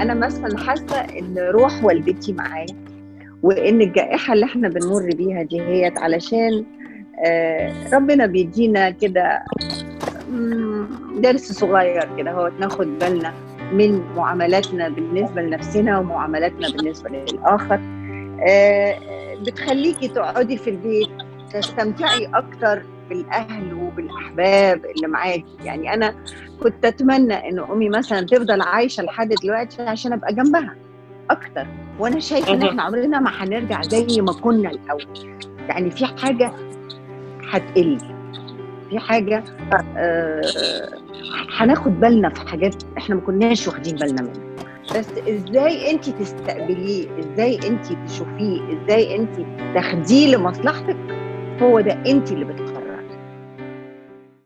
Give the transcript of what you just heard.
انا مثلا حاسه ان روح والدتي معايا وان الجائحه اللي احنا بنمر بيها دي هي علشان آه، ربنا بيدينا كده مم، درس صغير كده هو ناخد بالنا من معاملاتنا بالنسبه لنفسنا ومعاملاتنا بالنسبه للاخر آه، بتخليكي تقعدي في البيت تستمتعي اكتر بالاهل وبالاحباب اللي معاكي يعني انا كنت اتمنى ان امي مثلا تفضل عايشه لحد دلوقتي عشان ابقى جنبها اكتر وانا شايفه ان مهم. احنا عمرنا ما هنرجع زي ما كنا الاول يعني في حاجه هتقل في حاجه آه، هناخد بالنا في حاجات احنا ما كناش واخدين بالنا منها بس ازاي انت تستقبليه ازاي انت تشوفيه ازاي انت تاخديه لمصلحتك هو ده انت اللي بتحدديه